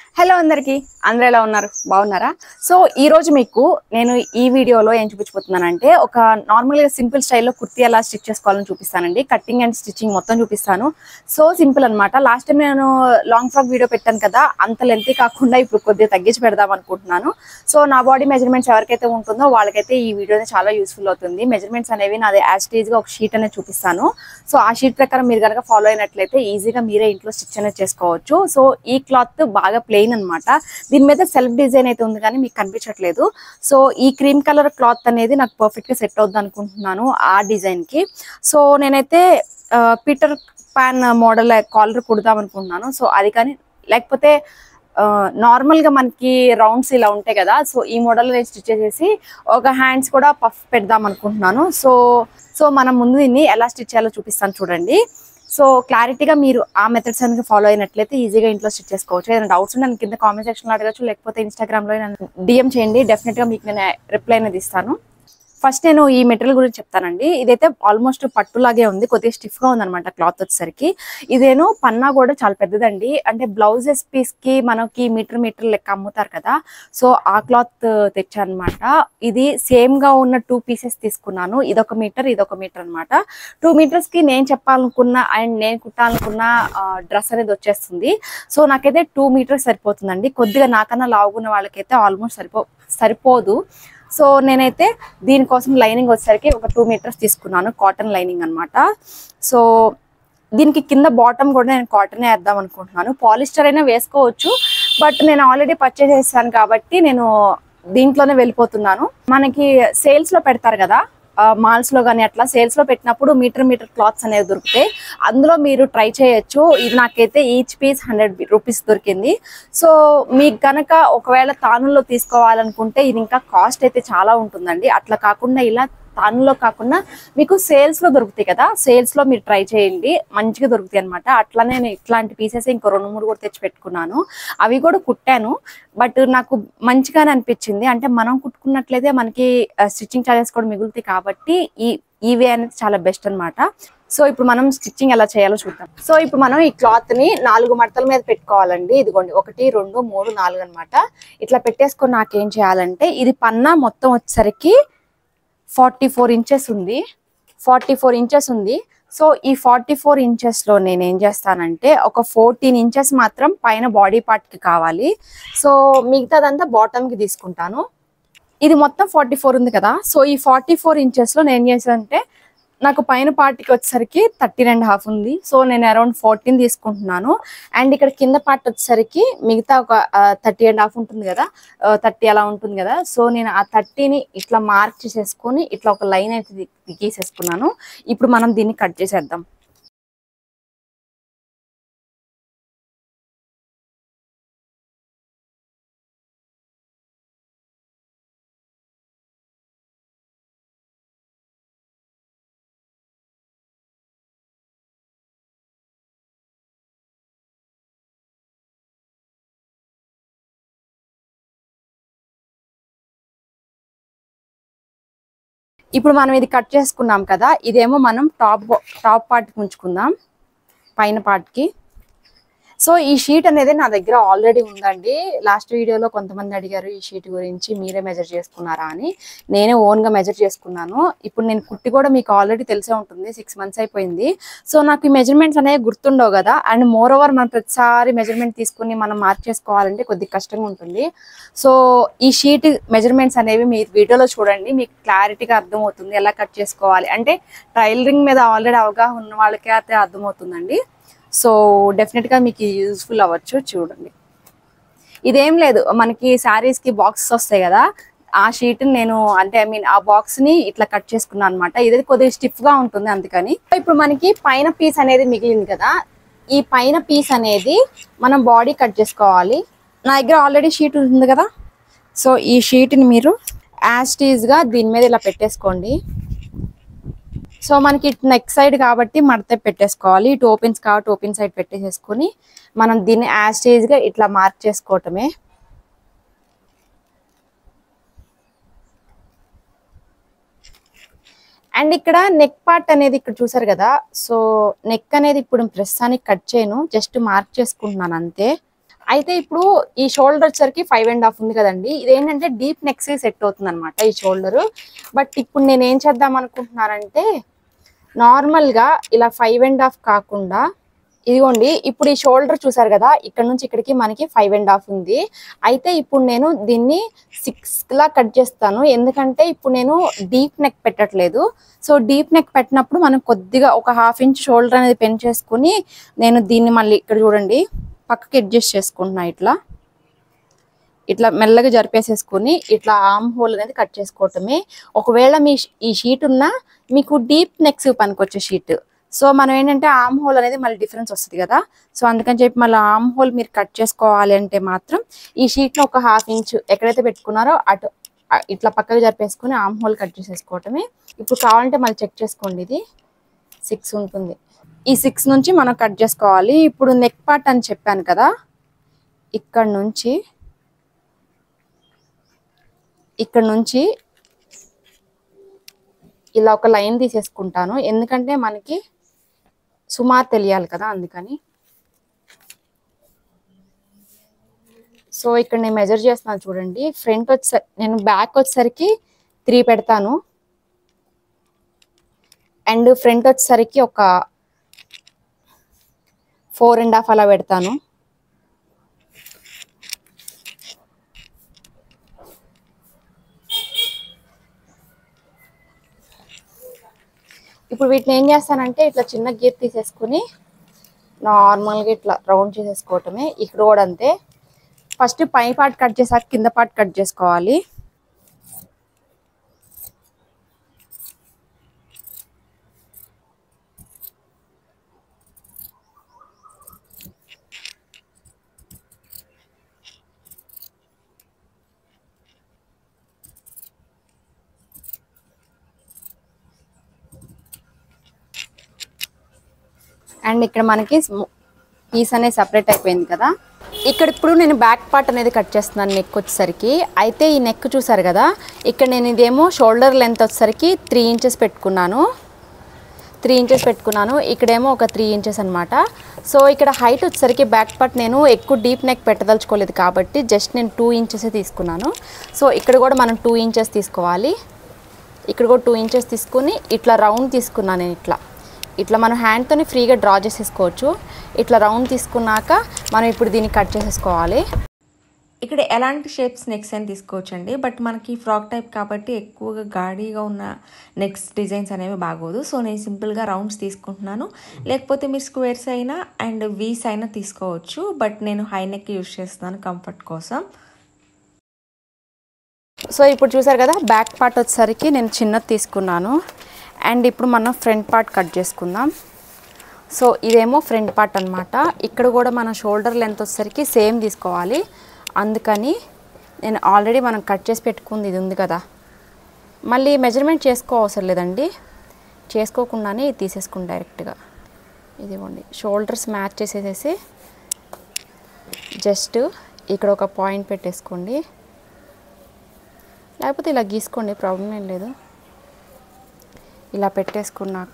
hello అందరికి అందరూ ఎలా ఉన్నారు బాగున్నారా సో ఈ రోజు మీకు నేను ఈ వీడియోలో ఏం చూపించబోతున్నానంటే ఒక నార్మల్ గా సింపుల్ స్టైల్లో కుర్తీ ఎలా స్టిచ్ చేసుకోవాలని చూపిస్తానండి కటింగ్ అండ్ స్టిచ్చింగ్ మొత్తం చూపిస్తాను సో సింపుల్ అన్నమాట లాస్ట్ టైం నేను లాంగ్ ఫ్రాక్ వీడియో పెట్టాను కదా అంత లెంతీ కాకుండా ఇప్పుడు కొద్దిగా తగ్గించి పెడదాం అనుకుంటున్నాను సో నా బాడీ మెజర్మెంట్స్ ఎవరికైతే ఉంటుందో వాళ్ళకైతే ఈ వీడియో చాలా యూస్ఫుల్ అవుతుంది మెజర్మెంట్స్ అనేవి నాది యాజ్ గా ఒక షీట్ అనేది చూపిస్తాను సో ఆ షీట్ ప్రకారం మీరు కనుక ఫాలో అయినట్లయితే ఈజీగా మీరే ఇంట్లో స్టిచ్ అనేది చేసుకోవచ్చు సో ఈ క్లాత్ బాగా ప్లెయిన్ అన్నమాట దీని మీద సెల్ఫ్ డిజైన్ అయితే ఉంది కానీ మీకు కనిపించట్లేదు సో ఈ క్రీమ్ కలర్ క్లాత్ అనేది నాకు పర్ఫెక్ట్ గా సెట్ అవుద్ది అనుకుంటున్నాను ఆ డిజైన్ కి సో నేనైతే పీటర్ పాన్ మోడల్ కాలర్ కుడదాం అనుకుంటున్నాను సో అది కానీ లేకపోతే నార్మల్ గా మనకి రౌండ్స్ ఇలా ఉంటాయి కదా సో ఈ మోడల్ నేను స్టిచ్ చేసేసి ఒక హ్యాండ్స్ కూడా పఫ్ పెడదాం అనుకుంటున్నాను సో సో మనం ముందు దీన్ని ఎలా స్టిచ్ చేయాలో చూపిస్తాను చూడండి సో క్లారిటీగా మీరు ఆ మెథడ్స్ అనేది ఫాలో అయినట్లయితే ఈజీగా ఇంట్లో స్టిచ్ చేసుకోవచ్చు ఏదైనా డౌట్స్ ఉంటే నన్ను కింద కామెంట్ సెక్షన్లో అడగచ్చు లేకపోతే ఇన్స్టాగ్రామ్లో నన్ను డిఎం చేయండి డెఫినెట్గా మీకు నేను రిప్లై అనేది ఇస్తాను ఫస్ట్ నేను ఈ మెటీరియల్ గురించి చెప్తానండి ఇదైతే ఆల్మోస్ట్ పట్టులాగే ఉంది కొద్దిగా స్టిఫ్ గా ఉందన్నమాట క్లాత్ వచ్చేసరికి ఇదేను పన్నా కూడా చాలా పెద్దదండి అంటే బ్లౌజెస్ పీస్ కి మనకి మీటర్ మీటర్ లెక్క అమ్ముతారు కదా సో ఆ క్లాత్ తెచ్చానమాట ఇది సేమ్ గా ఉన్న టూ పీసెస్ తీసుకున్నాను ఇదొక మీటర్ ఇదొక మీటర్ అన్నమాట టూ మీటర్స్ కి నేను చెప్పాలనుకున్న అండ్ నేను కుట్టాలనుకున్న డ్రెస్ అనేది వచ్చేస్తుంది సో నాకైతే టూ మీటర్స్ సరిపోతుందండి కొద్దిగా నాకన్నా లావుగున్న వాళ్ళకైతే ఆల్మోస్ట్ సరిపో సరిపోదు సో నేనైతే దీనికోసం లైనింగ్ వచ్చేసరికి ఒక టూ మీటర్స్ తీసుకున్నాను కాటన్ లైనింగ్ అన్నమాట సో దీనికి కింద బాటమ్ కూడా నేను కాటన్ వేద్దాం అనుకుంటున్నాను పాలిస్టర్ అయినా వేసుకోవచ్చు బట్ నేను ఆల్రెడీ పర్చేజ్ చేశాను కాబట్టి నేను దీంట్లోనే వెళ్ళిపోతున్నాను మనకి సేల్స్ లో పెడతారు కదా మాల్స్ లో కానీ అట్లా సేల్స్ లో పెట్టినప్పుడు మీటర్ మీటర్ క్లాత్స్ అనేవి దొరుకుతాయి అందులో మీరు ట్రై చేయొచ్చు ఇది నాకైతే ఈచ్ పీస్ హండ్రెడ్ రూపీస్ దొరికింది సో మీకు గనక ఒకవేళ తానులో తీసుకోవాలనుకుంటే ఇది ఇంకా కాస్ట్ అయితే చాలా ఉంటుందండి అట్లా కాకుండా ఇలా తానులో కాకుండా మీకు సేల్స్ లో దొరుకుతాయి కదా సేల్స్ లో మీరు ట్రై చేయండి మంచిగా దొరుకుతాయి అనమాట అట్లానే నేను ఇట్లాంటి పీసెస్ ఇంకో రెండు మూడు కూడా తెచ్చి పెట్టుకున్నాను అవి కూడా కుట్టాను బట్ నాకు మంచిగానే అనిపించింది అంటే మనం కుట్టుకున్నట్లయితే మనకి స్టిచ్చింగ్ చార్జెస్ కూడా మిగులుతాయి కాబట్టి ఈ ఈ వే అనేది చాలా బెస్ట్ అన్నమాట సో ఇప్పుడు మనం స్టిచ్చింగ్ ఎలా చేయాలో చూద్దాం సో ఇప్పుడు మనం ఈ క్లాత్ ని నాలుగు మడతల మీద పెట్టుకోవాలండి ఇదిగోండి ఒకటి రెండు మూడు నాలుగు అన్నమాట ఇట్లా పెట్టేసుకొని నాకేం చేయాలంటే ఇది పన్నా మొత్తం వచ్చేసరికి ఫార్టీ ఫోర్ ఇంచెస్ ఉంది ఫార్టీ ఫోర్ ఇంచెస్ ఉంది సో ఈ ఫార్టీ ఫోర్ ఇంచెస్లో నేను ఏం చేస్తానంటే ఒక ఫోర్టీన్ ఇంచెస్ మాత్రం పైన బాడీ పార్ట్కి కావాలి సో మిగతాదంతా బాటమ్కి తీసుకుంటాను ఇది మొత్తం ఫార్టీ ఫోర్ ఉంది కదా సో ఈ ఫార్టీ ఫోర్ ఇంచెస్లో నేను ఏం చేశానంటే నాకు పైన పార్ట్కి వచ్చేసరికి థర్టీన్ అండ్ హాఫ్ ఉంది సో నేను అరౌండ్ ఫోర్టీన్ తీసుకుంటున్నాను అండ్ ఇక్కడ కింద పార్ట్ వచ్చేసరికి మిగతా ఒక థర్టీ అండ్ హాఫ్ ఉంటుంది కదా థర్టీ అలా ఉంటుంది కదా సో నేను ఆ థర్టీని ఇట్లా మార్క్ చేసేసుకొని ఇట్లా ఒక లైన్ అయితే ది- గీసేసుకున్నాను ఇప్పుడు మనం దీన్ని కట్ చేసేద్దాం ఇప్పుడు మనం ఇది కట్ చేసుకున్నాం కదా ఇదేమో మనం టాప్ టాప్ పార్ట్కి ఉంచుకుందాం పైన పార్ట్కి సో ఈ షీట్ అనేది నా దగ్గర ఆల్రెడీ ఉందండి లాస్ట్ వీడియోలో కొంతమంది అడిగారు ఈ షీట్ గురించి మీరే మెజర్ చేసుకున్నారా అని నేనే ఓన్ గా మెజర్ చేసుకున్నాను ఇప్పుడు నేను కుట్టి కూడా మీకు ఆల్రెడీ తెలిసే ఉంటుంది సిక్స్ మంత్స్ అయిపోయింది సో నాకు ఈ మెజర్మెంట్స్ అనేవి గుర్తుండవు కదా అండ్ మోర్ ఓవర్ మనం ప్రతిసారి మెజర్మెంట్ తీసుకుని మనం మార్క్ చేసుకోవాలంటే కొద్దిగా కష్టంగా ఉంటుంది సో ఈ షీట్ మెజర్మెంట్స్ అనేవి మీరు వీడియోలో చూడండి మీకు క్లారిటీగా అర్థమవుతుంది ఎలా కట్ చేసుకోవాలి అంటే టైలరింగ్ మీద ఆల్రెడీ అవగాహన ఉన్న వాళ్ళకే అయితే అర్థమవుతుందండి సో డెఫినెట్గా మీకు యూస్ఫుల్ అవ్వచ్చు చూడండి ఇదేం లేదు మనకి శారీస్ కి బాక్సెస్ వస్తాయి కదా ఆ షీట్ నేను అంటే ఐ మీన్ ఆ బాక్స్ ని ఇట్లా కట్ చేసుకున్నాను అనమాట ఇది కొద్దిగా స్టిఫ్ గా ఉంటుంది అందుకని ఇప్పుడు మనకి పైన పీస్ అనేది మిగిలింది కదా ఈ పైన పీస్ అనేది మనం బాడీ కట్ చేసుకోవాలి నా దగ్గర ఆల్రెడీ షీట్ ఉంటుంది కదా సో ఈ షీట్ ని మీరు యాజ్ గా దీని మీద ఇలా పెట్టేసుకోండి సో మనకి ఇటు నెక్ సైడ్ కాబట్టి మడత పెట్టేసుకోవాలి ఇటు ఓపెన్స్ కాబట్టి ఓపెన్ సైడ్ పెట్టేసేసుకొని మనం దీన్ని యాజ్ గా ఇట్లా మార్క్ చేసుకోవటమే అండ్ ఇక్కడ నెక్ పార్ట్ అనేది ఇక్కడ చూసారు కదా సో నెక్ అనేది ఇప్పుడు ప్రస్తుతానికి కట్ చేయను జస్ట్ మార్క్ చేసుకుంటున్నాను అంతే అయితే ఇప్పుడు ఈ షోల్డర్ వచ్చరికి ఫైవ్ అండ్ హాఫ్ ఉంది కదండి ఇదేంటంటే డీప్ నెక్స్ సెట్ అవుతుంది అనమాట ఈ షోల్డర్ బట్ ఇప్పుడు నేను ఏం చేద్దాం అనుకుంటున్నానంటే నార్మల్ గా ఇలా ఫైవ్ అండ్ హాఫ్ కాకుండా ఇదిగోండి ఇప్పుడు ఈ షోల్డర్ చూసారు కదా ఇక్కడ నుంచి ఇక్కడికి మనకి ఫైవ్ అండ్ హాఫ్ ఉంది అయితే ఇప్పుడు నేను దీన్ని సిక్స్ లా కట్ చేస్తాను ఎందుకంటే ఇప్పుడు నేను డీప్ నెక్ పెట్టట్లేదు సో డీప్ నెక్ పెట్టినప్పుడు మనం కొద్దిగా ఒక హాఫ్ ఇంచ్ షోల్డర్ అనేది పెన్ చేసుకుని నేను దీన్ని మళ్ళీ ఇక్కడ చూడండి పక్కకి అడ్జస్ట్ చేసుకుంటున్నా ఇట్లా ఇట్లా మెల్లగా జరిపేసేసుకుని ఇట్లా ఆమ్ హోల్ అనేది కట్ చేసుకోవటమే ఒకవేళ మీ షీ- ఈ షీట్ ఉన్నా మీకు డీప్ నెక్స్ పనికొచ్చే షీట్ సో మనం ఏంటంటే ఆమ్ హోల్ అనేది మళ్ళీ డిఫరెన్స్ వస్తుంది కదా సో అందుకని చెప్పి మళ్ళీ ఆమ్ హోల్ మీరు కట్ చేసుకోవాలి అంటే మాత్రం ఈ షీట్లో ఒక హాఫ్ ఇంచ్ ఎక్కడైతే పెట్టుకున్నారో అటు ఆ- ఇట్లా పక్కకు జరిపేసుకుని ఆమ్ హోల్ కట్ చేసేసుకోవటమే ఇప్పుడు కావాలంటే మళ్ళీ చెక్ చేసుకోండి ఇది సిక్స్ ఉంటుంది ఈ సిక్స్ నుంచి మనం కట్ చేసుకోవాలి ఇప్పుడు నెక్ పార్ట్ అని చెప్పాను కదా ఇక్కడ నుంచి ఇక్కడ నుంచి ఇలా ఒక లైన్ తీసేసుకుంటాను ఎందుకంటే మనకి సుమారు తెలియాలి కదా అందుకని సో ఇక్కడ నేను మెజర్ చేస్తున్నాను చూడండి ఫ్రంట్ వచ్చే నేను బ్యాక్ వచ్చేసరికి త్రీ పెడతాను అండ్ ఫ్రంట్ వచ్చేసరికి ఒక ఫోర్ అండ్ హాఫ్ అలా పెడతాను ఇప్పుడు వీటిని ఏం చేస్తానంటే ఇట్లా చిన్న గీర్ తీసేసుకుని నార్మల్గా ఇట్లా రౌండ్ చేసేసుకోవటమే ఇక్కడ కూడా అంతే ఫస్ట్ పై పార్ట్ కట్ చేసాక కింద పార్ట్ కట్ చేసుకోవాలి అండ్ ఇక్కడ మనకి పీస్ అనేది సపరేట్ అయిపోయింది కదా ఇక్కడ ఇప్పుడు నేను బ్యాక్ పార్ట్ అనేది కట్ చేస్తున్నాను నెక్ వచ్చేసరికి అయితే ఈ నెక్ చూసారు కదా ఇక్కడ నేను ఇదేమో షోల్డర్ లెంత్ వచ్చేసరికి త్రీ ఇంచెస్ పెట్టుకున్నాను త్రీ ఇంచెస్ పెట్టుకున్నాను ఇక్కడేమో ఒక త్రీ ఇంచెస్ అనమాట సో ఇక్కడ హైట్ వచ్చేసరికి బ్యాక్ పార్ట్ నేను ఎక్కువ డీప్ నెక్ పెట్టదలుచుకోలేదు కాబట్టి జస్ట్ నేను టూ ఇంచెస్ తీసుకున్నాను సో ఇక్కడ కూడా మనం టూ ఇంచెస్ తీసుకోవాలి ఇక్కడ కూడా టూ ఇంచెస్ తీసుకుని ఇట్లా రౌండ్ తీసుకున్నాను నేను ఇట్లా ఇట్లా మనం హ్యాండ్తోని ఫ్రీగా డ్రా చేసేసుకోవచ్చు ఇట్లా రౌండ్ తీసుకున్నాక మనం ఇప్పుడు దీన్ని కట్ చేసేసుకోవాలి ఇక్కడ ఎలాంటి షేప్స్ నెక్స్ అని తీసుకోవచ్చు అండి బట్ మనకి ఫ్రాక్ టైప్ కాబట్టి ఎక్కువగా గాడీగా ఉన్న నెక్స్ డిజైన్స్ అనేవి బాగోదు సో నేను సింపుల్గా రౌండ్స్ తీసుకుంటున్నాను లేకపోతే మీరు స్క్వేర్స్ అయినా అండ్ వీస్ అయినా తీసుకోవచ్చు బట్ నేను హై నెక్ యూస్ చేస్తున్నాను కంఫర్ట్ కోసం సో ఇప్పుడు చూసారు కదా బ్యాక్ పార్ట్ వచ్చేసరికి నేను చిన్నది తీసుకున్నాను అండ్ ఇప్పుడు మనం ఫ్రంట్ పార్ట్ కట్ చేసుకుందాం సో ఇదేమో ఫ్రంట్ పార్ట్ అనమాట ఇక్కడ కూడా మన షోల్డర్ లెంత్ వచ్చేసరికి సేమ్ తీసుకోవాలి అందుకని నేను ఆల్రెడీ మనం కట్ చేసి పెట్టుకుంది ఇది ఉంది కదా మళ్ళీ మెజర్మెంట్ చేసుకో అవసరం లేదండి చేసుకోకుండానే ఇది తీసేసుకుని డైరెక్ట్గా ఇదిగోండి షోల్డర్స్ మ్యాచ్ చేసేసేసి జస్ట్ ఇక్కడ ఒక పాయింట్ పెట్టేసుకోండి లేకపోతే ఇలా గీసుకోండి ప్రాబ్లం ఏం లేదు ఇలా పెట్టేసుకున్నాక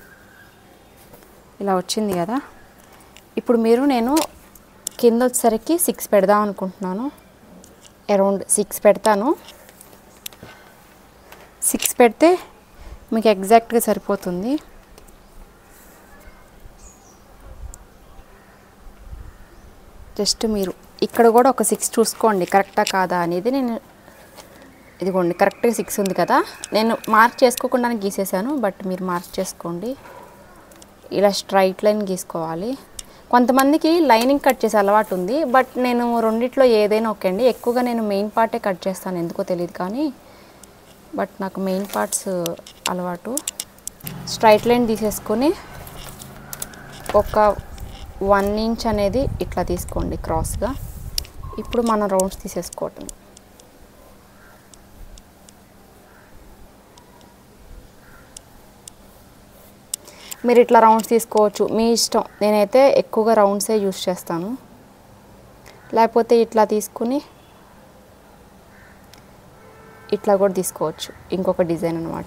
ఇలా వచ్చింది కదా ఇప్పుడు మీరు నేను కింద వచ్చేసరికి సిక్స్ పెడదాం అనుకుంటున్నాను అరౌండ్ సిక్స్ పెడతాను సిక్స్ పెడితే మీకు ఎగ్జాక్ట్గా సరిపోతుంది జస్ట్ మీరు ఇక్కడ కూడా ఒక సిక్స్ చూసుకోండి కరెక్టా కాదా అనేది నేను ఇదిగోండి కరెక్ట్గా సిక్స్ ఉంది కదా నేను మార్క్ చేసుకోకుండానే గీసేసాను బట్ మీరు మార్క్ చేసుకోండి ఇలా స్ట్రైట్ లైన్ గీసుకోవాలి కొంతమందికి లైనింగ్ కట్ చేసే అలవాటు ఉంది బట్ నేను రెండిట్లో ఏదైనా ఓకే అండి ఎక్కువగా నేను మెయిన్ పార్టే కట్ చేస్తాను ఎందుకో తెలియదు కానీ బట్ నాకు మెయిన్ పార్ట్స్ అలవాటు స్ట్రైట్ లైన్ తీసేసుకొని ఒక వన్ ఇంచ్ అనేది ఇట్లా తీసుకోండి క్రాస్గా ఇప్పుడు మనం రౌండ్స్ తీసేసుకోవటం మీరు ఇట్లా రౌండ్స్ తీసుకోవచ్చు మీ ఇష్టం నేనైతే ఎక్కువగా రౌండ్సే యూస్ చేస్తాను లేకపోతే ఇట్లా తీసుకుని ఇట్లా కూడా తీసుకోవచ్చు ఇంకొక డిజైన్ అనమాట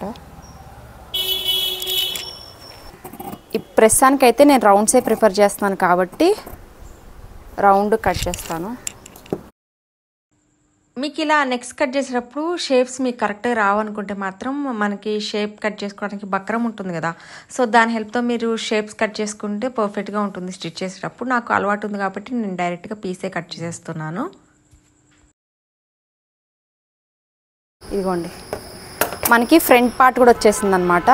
ఈ ప్రస్తుతానికైతే నేను రౌండ్సే ప్రిఫర్ చేస్తున్నాను కాబట్టి రౌండ్ కట్ చేస్తాను మీకు ఇలా నెక్స్ట్ కట్ చేసేటప్పుడు షేప్స్ మీకు కరెక్ట్గా రావనుకుంటే మాత్రం మనకి షేప్ కట్ చేసుకోవడానికి బక్రం ఉంటుంది కదా సో దాని హెల్ప్తో మీరు షేప్స్ కట్ చేసుకుంటే పర్ఫెక్ట్గా ఉంటుంది స్టిచ్ చేసేటప్పుడు నాకు అలవాటు ఉంది కాబట్టి నేను డైరెక్ట్గా పీసే కట్ చేసేస్తున్నాను ఇదిగోండి మనకి ఫ్రంట్ పార్ట్ కూడా వచ్చేసింది అనమాట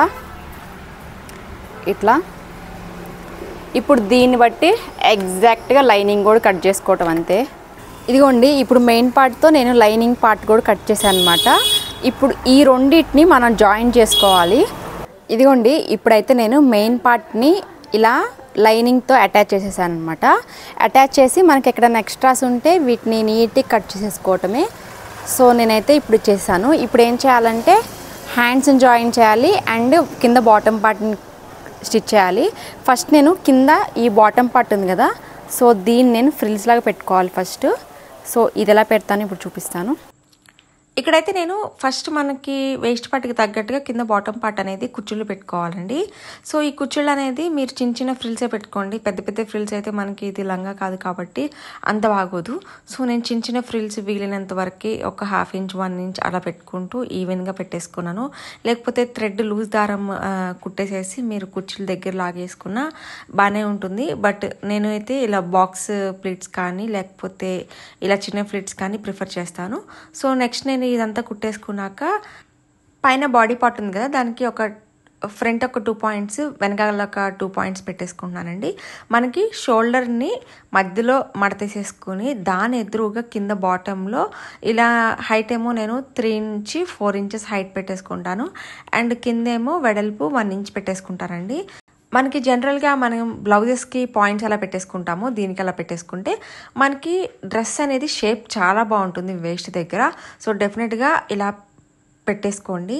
ఇట్లా ఇప్పుడు దీన్ని బట్టి ఎగ్జాక్ట్గా లైనింగ్ కూడా కట్ చేసుకోవటం అంతే ఇదిగోండి ఇప్పుడు మెయిన్ పార్ట్తో నేను లైనింగ్ పార్ట్ కూడా కట్ చేశాను అనమాట ఇప్పుడు ఈ రెండింటిని మనం జాయిన్ చేసుకోవాలి ఇదిగోండి ఇప్పుడైతే నేను మెయిన్ పార్ట్ని ఇలా లైనింగ్తో అటాచ్ చేసేసాను అనమాట అటాచ్ చేసి మనకి ఎక్కడైనా ఎక్స్ట్రాస్ ఉంటే వీటిని నీట్గా కట్ చేసేసుకోవటమే సో నేనైతే ఇప్పుడు చేశాను ఇప్పుడు ఏం చేయాలంటే హ్యాండ్స్ని జాయిన్ చేయాలి అండ్ కింద బాటమ్ పార్ట్ని స్టిచ్ చేయాలి ఫస్ట్ నేను కింద ఈ బాటమ్ పార్ట్ ఉంది కదా సో దీన్ని నేను ఫ్రిల్స్ లాగా పెట్టుకోవాలి ఫస్ట్ సో ఇది ఎలా పెడతాను ఇప్పుడు చూపిస్తాను ఇక్కడైతే నేను ఫస్ట్ మనకి వేస్ట్ పార్ట్కి తగ్గట్టుగా కింద బాటమ్ పార్ట్ అనేది కుచ్చుళ్ళు పెట్టుకోవాలండి సో ఈ కుచ్చుళ్ళు అనేది మీరు చిన్న చిన్న ఫ్రిల్సే పెట్టుకోండి పెద్ద పెద్ద ఫ్రిల్స్ అయితే మనకి ఇది లంగా కాదు కాబట్టి అంత బాగోదు సో నేను చిన్న చిన్న ఫ్రిల్స్ వీలైనంత వరకు ఒక హాఫ్ ఇంచ్ వన్ ఇంచ్ అలా పెట్టుకుంటూ ఈవెన్గా పెట్టేసుకున్నాను లేకపోతే థ్రెడ్ లూజ్ దారం ఆ, కుట్టేసేసి మీరు కుర్చీల దగ్గర లాగేసుకున్నా బాగానే ఉంటుంది బట్ నేను అయితే ఇలా బాక్స్ ప్లేట్స్ కానీ లేకపోతే ఇలా చిన్న ప్లేట్స్ కానీ ప్రిఫర్ చేస్తాను సో నెక్స్ట్ నేను ఇదంతా కుట్టేసుకున్నాక పైన బాడీ పార్ట్ ఉంది కదా దానికి ఒక ఫ్రంట్ ఒక టూ పాయింట్స్ వెనకాల ఒక టూ పాయింట్స్ పెట్టేసుకుంటున్నానండి మనకి షోల్డర్ని మధ్యలో మడతేసేసుకుని దాని ఎదురుగా కింద బాటంలో ఇలా హైట్ ఏమో నేను త్రీ నుంచి ఫోర్ ఇంచెస్ హైట్ పెట్టేసుకుంటాను అండ్ కిందేమో వెడల్పు వన్ ఇంచ్ పెట్టేసుకుంటానండి మనకి జనరల్గా మనం బ్లౌజెస్కి పాయింట్స్ ఎలా పెట్టేసుకుంటామో దీనికి అలా పెట్టేసుకుంటే మనకి డ్రెస్ అనేది షేప్ చాలా బాగుంటుంది వేస్ట్ దగ్గర సో డెఫినెట్గా ఇలా పెట్టేసుకోండి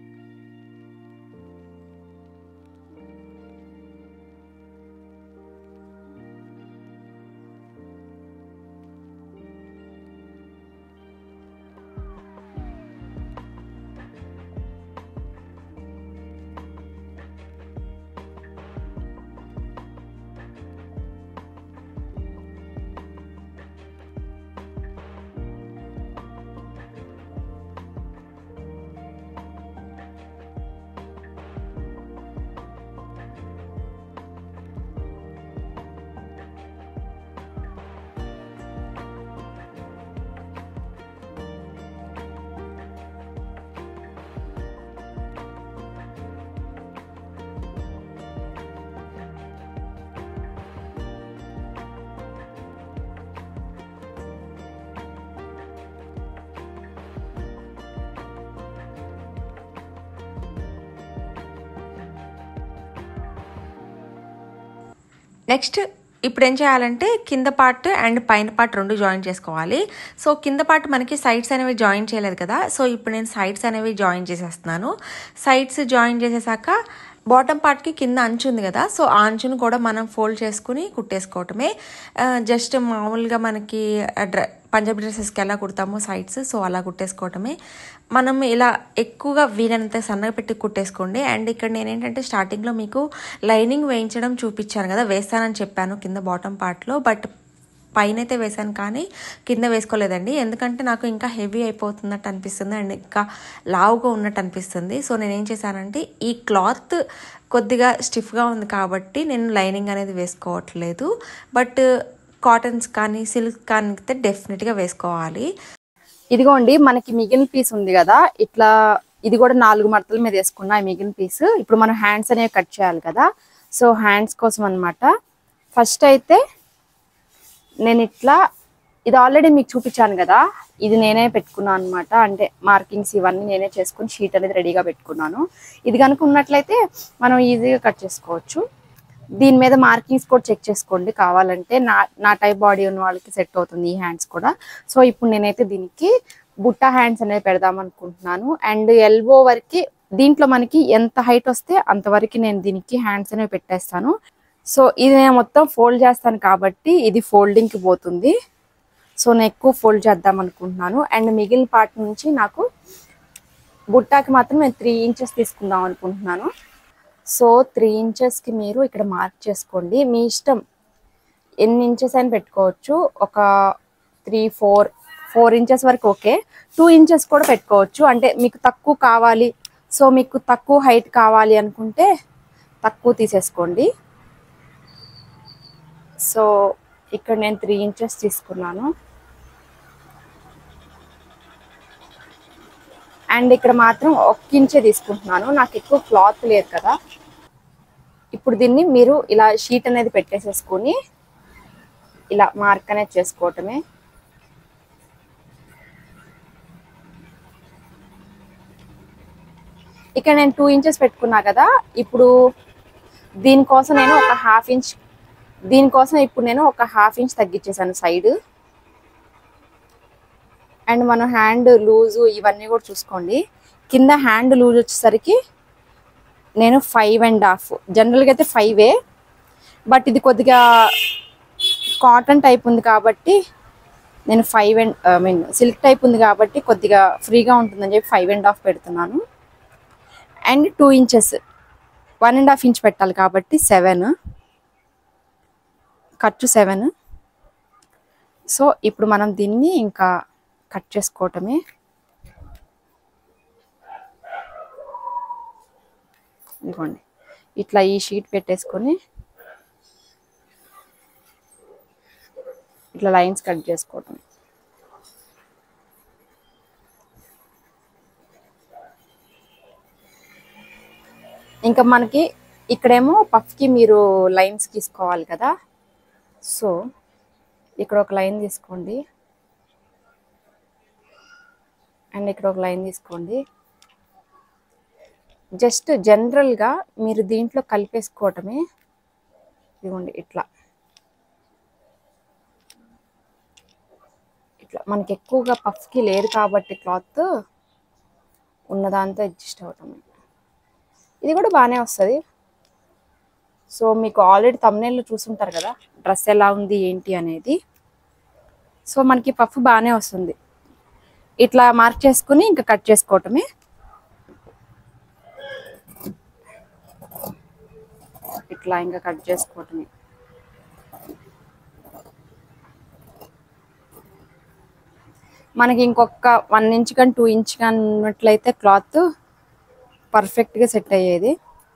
నెక్స్ట్ ఇప్పుడు ఏం చేయాలంటే కింద పార్ట్ అండ్ పైన పార్ట్ రెండు జాయిన్ చేసుకోవాలి సో కింద పార్ట్ మనకి సైడ్స్ అనేవి జాయిన్ చేయలేదు కదా సో ఇప్పుడు నేను సైడ్స్ అనేవి జాయిన్ చేసేస్తున్నాను సైడ్స్ జాయిన్ చేసేసాక బాటమ్ పార్ట్కి కింద అంచు ఉంది కదా సో ఆ అంచును కూడా మనం ఫోల్డ్ చేసుకుని కుట్టేసుకోవటమే జస్ట్ మామూలుగా మనకి డ్ర పంజాబీ డ్రెస్సెస్కి ఎలా కుడతామో సైడ్స్ సో అలా కుట్టేసుకోవటమే మనం ఇలా ఎక్కువగా వీలైనంత సన్నగా పెట్టి కుట్టేసుకోండి అండ్ ఇక్కడ నేను ఏంటంటే స్టార్టింగ్లో మీకు లైనింగ్ వేయించడం చూపించాను కదా వేస్తానని చెప్పాను కింద బాటమ్ పార్ట్లో బట్ పైన అయితే వేసాను కానీ కింద వేసుకోలేదండి ఎందుకంటే నాకు ఇంకా హెవీ అయిపోతున్నట్టు అనిపిస్తుంది అండ్ ఇంకా లావుగా ఉన్నట్టు అనిపిస్తుంది సో నేను ఏం చేశానంటే ఈ క్లాత్ కొద్దిగా స్టిఫ్గా ఉంది కాబట్టి నేను లైనింగ్ అనేది వేసుకోవట్లేదు బట్ కాటన్స్ కానీ సిల్క్ కానీ అయితే డెఫినెట్గా వేసుకోవాలి ఇదిగోండి మనకి మిగిలిన పీస్ ఉంది కదా ఇట్లా ఇది కూడా నాలుగు మడతల మీద వేసుకున్నా ఈ మిగిలిన పీస్ ఇప్పుడు మనం హ్యాండ్స్ అనేవి కట్ చేయాలి కదా సో హ్యాండ్స్ కోసం అన్నమాట ఫస్ట్ అయితే నేను ఇట్లా ఇది ఆల్రెడీ మీకు చూపించాను కదా ఇది నేనే పెట్టుకున్నాను అనమాట అంటే మార్కింగ్స్ ఇవన్నీ నేనే చేసుకుని షీట్ అనేది రెడీగా పెట్టుకున్నాను ఇది కనుక ఉన్నట్లయితే మనం ఈజీగా కట్ చేసుకోవచ్చు దీని మీద మార్కింగ్స్ కూడా చెక్ చేసుకోండి కావాలంటే నా నా టైప్ బాడీ ఉన్న వాళ్ళకి సెట్ అవుతుంది ఈ హ్యాండ్స్ కూడా సో ఇప్పుడు నేనైతే దీనికి బుట్టా హ్యాండ్స్ అనేది పెడదాం అనుకుంటున్నాను అండ్ ఎల్బో వరకు దీంట్లో మనకి ఎంత హైట్ వస్తే అంతవరకు నేను దీనికి హ్యాండ్స్ అనేవి పెట్టేస్తాను సో ఇది నేను మొత్తం ఫోల్డ్ చేస్తాను కాబట్టి ఇది ఫోల్డింగ్కి పోతుంది సో నేను ఎక్కువ ఫోల్డ్ చేద్దాం అనుకుంటున్నాను అండ్ మిగిలిన పార్ట్ నుంచి నాకు బుట్టాకి మాత్రం నేను త్రీ ఇంచెస్ తీసుకుందాం అనుకుంటున్నాను సో త్రీ ఇంచెస్కి మీరు ఇక్కడ మార్క్ చేసుకోండి మీ ఇష్టం ఎన్ని ఇంచెస్ అని పెట్టుకోవచ్చు ఒక త్రీ ఫోర్ ఫోర్ ఇంచెస్ వరకు ఓకే టూ ఇంచెస్ కూడా పెట్టుకోవచ్చు అంటే మీకు తక్కువ కావాలి సో మీకు తక్కువ హైట్ కావాలి అనుకుంటే తక్కువ తీసేసుకోండి సో ఇక్కడ నేను త్రీ ఇంచెస్ తీసుకున్నాను అండ్ ఇక్కడ మాత్రం ఒక్క ఇంచే తీసుకుంటున్నాను నాకు ఎక్కువ క్లాత్ లేదు కదా ఇప్పుడు దీన్ని మీరు ఇలా షీట్ అనేది పెట్టేసేసుకొని ఇలా మార్క్ అనేది చేసుకోవటమే ఇక్కడ నేను టూ ఇంచెస్ పెట్టుకున్నా కదా ఇప్పుడు దీనికోసం నేను ఒక హాఫ్ ఇంచ్ దీనికోసం ఇప్పుడు నేను ఒక హాఫ్ ఇంచ్ తగ్గించేసాను సైడ్ అండ్ మన హ్యాండ్ లూజు ఇవన్నీ కూడా చూసుకోండి కింద హ్యాండ్ లూజ్ వచ్చేసరికి నేను ఫైవ్ అండ్ హాఫ్ జనరల్గా అయితే ఫైవే బట్ ఇది కొద్దిగా కాటన్ టైప్ ఉంది కాబట్టి నేను five and I mean silk type ఉంది కాబట్టి కొద్దిగా ఫ్రీగా ఉంటుందని చెప్పి ఫైవ్ అండ్ హాఫ్ పెడుతున్నాను and two inches one and half inch పెట్టాలి కాబట్టి సెవెన్ ఖర్చు సెవెన్ సో ఇప్పుడు మనం దీన్ని ఇంకా కట్ చేసుకోవటమే ఇదిగోండి ఇట్లా ఈ షీట్ పెట్టేసుకొని ఇట్లా లైన్స్ కట్ చేసుకోవటం ఇంకా మనకి ఇక్కడేమో పఫ్కి మీరు లైన్స్ తీసుకోవాలి కదా సో ఇక్కడ ఒక లైన్ తీసుకోండి అండ్ ఇక్కడ ఒక లైన్ తీసుకోండి జస్ట్ జనరల్గా మీరు దీంట్లో కలిపేసుకోవటమే ఇదిగోండి ఇట్లా ఇట్లా మనకి ఎక్కువగా పఫ్కి లేదు కాబట్టి క్లాత్ ఉన్నదాంతో అడ్జస్ట్ అవటమే ఇది కూడా బాగానే వస్తుంది సో మీకు ఆల్రెడీ తమ్నేళ్ళు చూసుంటారు కదా డ్రెస్ ఎలా ఉంది ఏంటి అనేది సో మనకి పఫ్ బాగానే వస్తుంది ఇట్లా మార్క్ చేసుకుని ఇంకా కట్ చేసుకోవటమే ఇట్లా ఇంకా కట్ చేసుకోవటమే మనకి ఇంకొక వన్ ఇంచ్ కానీ టూ ఇంచ్ కానీ ఉన్నట్లయితే క్లాత్ పర్ఫెక్ట్గా సెట్ అయ్యేది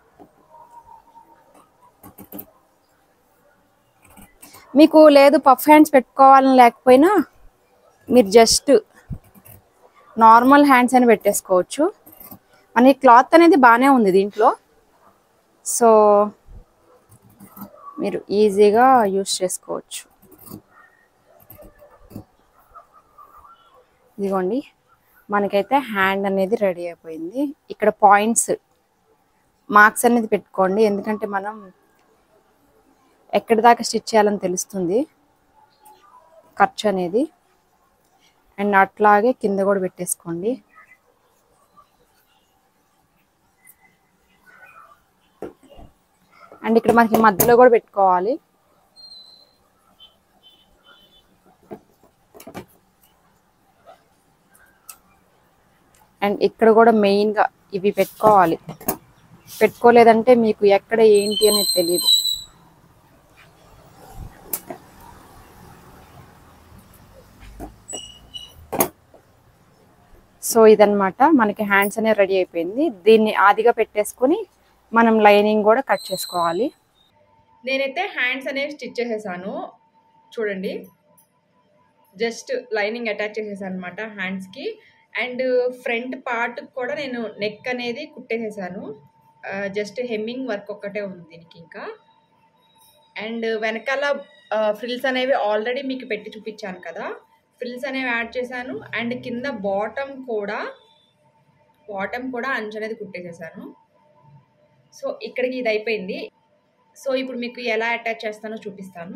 మీకు లేదు పఫ్ హ్యాండ్స్ పెట్టుకోవాలని లేకపోయినా మీరు జస్ట్ నార్మల్ హ్యాండ్స్ అని పెట్టేసుకోవచ్చు మనకి క్లాత్ అనేది బాగానే ఉంది దీంట్లో సో మీరు ఈజీగా యూస్ చేసుకోవచ్చు ఇదిగోండి మనకైతే హ్యాండ్ అనేది రెడీ అయిపోయింది ఇక్కడ పాయింట్స్ మార్క్స్ అనేది పెట్టుకోండి ఎందుకంటే మనం ఎక్కడి దాకా స్టిచ్ చేయాలని తెలుస్తుంది ఖర్చు అనేది అండ్ అట్లాగే కింద కూడా పెట్టేసుకోండి అండ్ ఇక్కడ మనకి మధ్యలో కూడా పెట్టుకోవాలి అండ్ ఇక్కడ కూడా మెయిన్గా ఇవి పెట్టుకోవాలి పెట్టుకోలేదంటే మీకు ఎక్కడ ఏంటి అనేది తెలియదు సో ఇదన్నమాట మనకి హ్యాండ్స్ అనేవి రెడీ అయిపోయింది దీన్ని ఆదిగా పెట్టేసుకొని మనం లైనింగ్ కూడా కట్ చేసుకోవాలి నేనైతే హ్యాండ్స్ అనేవి స్టిచ్ చేసేసాను చూడండి జస్ట్ లైనింగ్ అటాచ్ చేసేసాను అనమాట హ్యాండ్స్కి అండ్ ఫ్రంట్ పార్ట్ కూడా నేను నెక్ అనేది కుట్టేసేసాను జస్ట్ హెమ్మింగ్ వర్క్ ఒక్కటే ఉంది దీనికి ఇంకా అండ్ వెనకాల ఫ్రిల్స్ అనేవి ఆల్రెడీ మీకు పెట్టి చూపించాను కదా ఫ్రిల్స్ అనేవి యాడ్ చేశాను అండ్ కింద బాటమ్ కూడా బాటమ్ కూడా అంచు అనేది కుట్టేసేసాను సో ఇక్కడికి ఇది అయిపోయింది సో ఇప్పుడు మీకు ఎలా అటాచ్ చేస్తానో చూపిస్తాను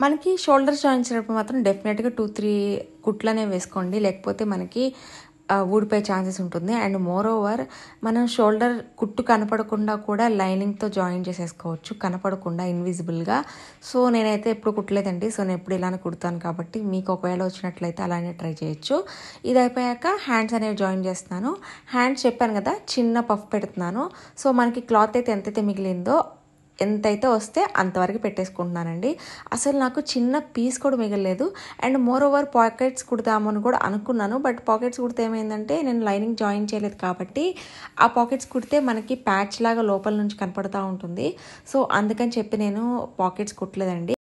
మనకి షోల్డర్ జాయించినప్పుడు మాత్రం డెఫినెట్గా టూ త్రీ కుట్లనే వేసుకోండి లేకపోతే మనకి ఆ, ఊడిపోయే ఛాన్సెస్ ఉంటుంది అండ్ మోర్ ఓవర్ మనం షోల్డర్ కుట్టు కనపడకుండా కూడా లైనింగ్తో జాయిన్ చేసేసుకోవచ్చు కనపడకుండా ఇన్విజిబుల్గా సో నేనైతే ఎప్పుడు కుట్టలేదండి సో నేను ఎప్పుడు ఇలానే కుడతాను కాబట్టి మీకు ఒకవేళ వచ్చినట్లయితే అలానే ట్రై చేయొచ్చు ఇది అయిపోయాక హ్యాండ్స్ అనేవి జాయిన్ చేస్తున్నాను హ్యాండ్స్ చెప్పాను కదా చిన్న పఫ్ పెడుతున్నాను సో మనకి క్లాత్ అయితే ఎంతైతే మిగిలిందో ఎంతైతే వస్తే అంతవరకు పెట్టేసుకుంటున్నానండి అసలు నాకు చిన్న పీస్ కూడా మిగలలేదు అండ్ మోర్ ఓవర్ పాకెట్స్ కుడదామని కూడా అనుకున్నాను బట్ పాకెట్స్ కుడితే ఏమైందంటే నేను లైనింగ్ జాయిన్ చేయలేదు కాబట్టి ఆ పాకెట్స్ కుడితే మనకి ప్యాచ్ లాగా లోపల నుంచి కనపడతా ఉంటుంది సో అందుకని చెప్పి నేను పాకెట్స్ కుట్టలేదండి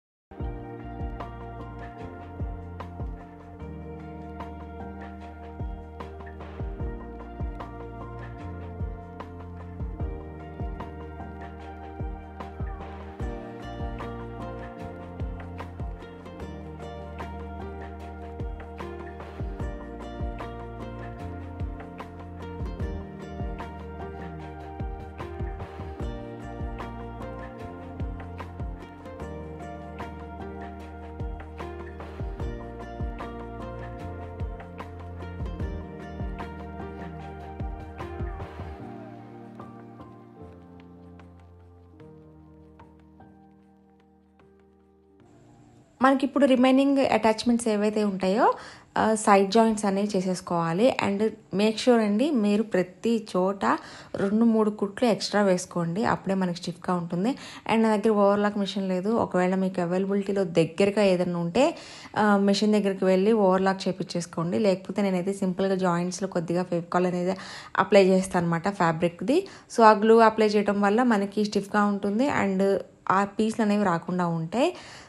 మనకి ఇప్పుడు రిమైనింగ్ అటాచ్మెంట్స్ ఏవైతే ఉంటాయో సైడ్ జాయింట్స్ అనేవి చేసేసుకోవాలి అండ్ మేక్ షూర్ అండి మీరు ప్రతి చోట రెండు మూడు కుట్లు ఎక్స్ట్రా వేసుకోండి అప్పుడే మనకి స్టిఫ్గా ఉంటుంది అండ్ నా దగ్గర ఓవర్లాక్ మిషన్ లేదు ఒకవేళ మీకు అవైలబిలిటీలో దగ్గరగా ఏదైనా ఉంటే మిషన్ దగ్గరికి వెళ్ళి ఓవర్లాక్ చేపించేసుకోండి లేకపోతే నేనైతే సింపుల్గా జాయింట్స్లో కొద్దిగా ఫెవికాల్ అనేది అప్లై చేస్తాను అనమాట ఫ్యాబ్రిక్ది సో ఆ గ్లూ అప్లై చేయడం వల్ల మనకి స్టిఫ్గా ఉంటుంది అండ్ ఆ పీస్లు అనేవి రాకుండా ఉంటాయి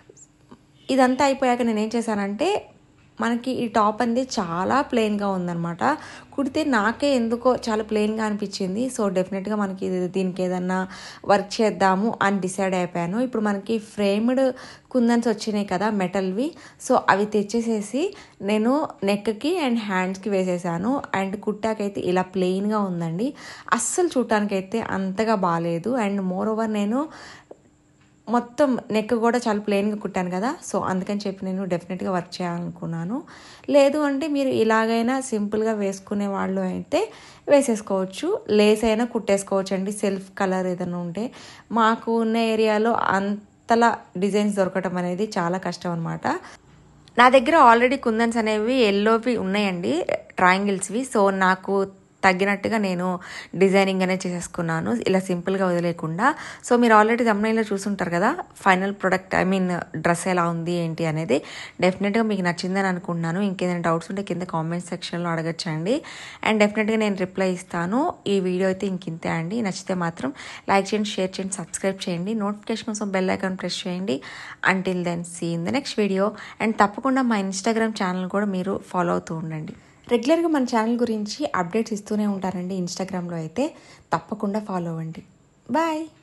ఇదంతా అయిపోయాక నేను ఏం చేశానంటే మనకి ఈ టాప్ అనేది చాలా ప్లెయిన్గా ఉందన్నమాట కుడితే నాకే ఎందుకో చాలా ప్లెయిన్గా అనిపించింది సో డెఫినెట్గా మనకి ఇది- దీనికి ఏదన్నా వర్క్ చేద్దాము అని డిసైడ్ అయిపోయాను ఇప్పుడు మనకి ఫ్రేమ్డ్ కుందన్స్ వచ్చినాయి కదా మెటల్వి సో అవి తెచ్చేసేసి నేను నెక్కి అండ్ హ్యాండ్స్కి వేసేసాను అండ్ కుట్టాకైతే ఇలా ప్లెయిన్గా ఉందండి అస్సలు చూడటానికైతే అంతగా బాగాలేదు అండ్ మోర్ ఓవర్ నేను మొత్తం నెక్ కూడా చాలా ప్లెయిన్గా కుట్టాను కదా సో అందుకని చెప్పి నేను డెఫినెట్గా వర్క్ చేయాలనుకున్నాను లేదు అంటే మీరు ఇలాగైనా సింపుల్గా వేసుకునే వాళ్ళు అయితే వేసేసుకోవచ్చు లేస్ అయినా కుట్టేసుకోవచ్చు అండి సెల్ఫ్ కలర్ ఏదైనా ఉంటే మాకు ఉన్న ఏరియాలో అంతలా డిజైన్స్ దొరకటం అనేది చాలా కష్టం అనమాట నా దగ్గర ఆల్రెడీ కుందన్స్ అనేవి ఎల్లోవి ఉన్నాయండి ట్రయాంగిల్స్వి సో నాకు తగ్గినట్టుగా నేను డిజైనింగ్ అనేది చేసేసుకున్నాను ఇలా సింపుల్గా వదిలేకుండా సో మీరు ఆల్రెడీ తమిళలో చూసుంటారు కదా final product I mean dress ఎలా ఉంది ఏంటి అనేది డెఫినెట్గా మీకు నచ్చిందని అనుకుంటున్నాను ఇంకేదైనా డౌట్స్ ఉంటే కింద కామెంట్ సెక్షన్లో అడగచ్చండి అండ్ డెఫినెట్గా నేను రిప్లై ఇస్తాను ఈ వీడియో అయితే ఇంకింతే అండి నచ్చితే మాత్రం లైక్ చేయండి షేర్ చేయండి సబ్స్క్రైబ్ చేయండి నోటిఫికేషన్ కోసం బెల్ ఐకాన్ ప్రెస్ చేయండి until then see in the next video and తప్పకుండా మా ఇన్స్టాగ్రామ్ ఛానల్ కూడా మీరు ఫాలో అవుతూ ఉండండి రెగ్యులర్గా మన ఛానల్ గురించి అప్డేట్స్ ఇస్తూనే ఉంటారండి ఇన్స్టాగ్రామ్లో అయితే తప్పకుండా ఫాలో అవ్వండి బాయ్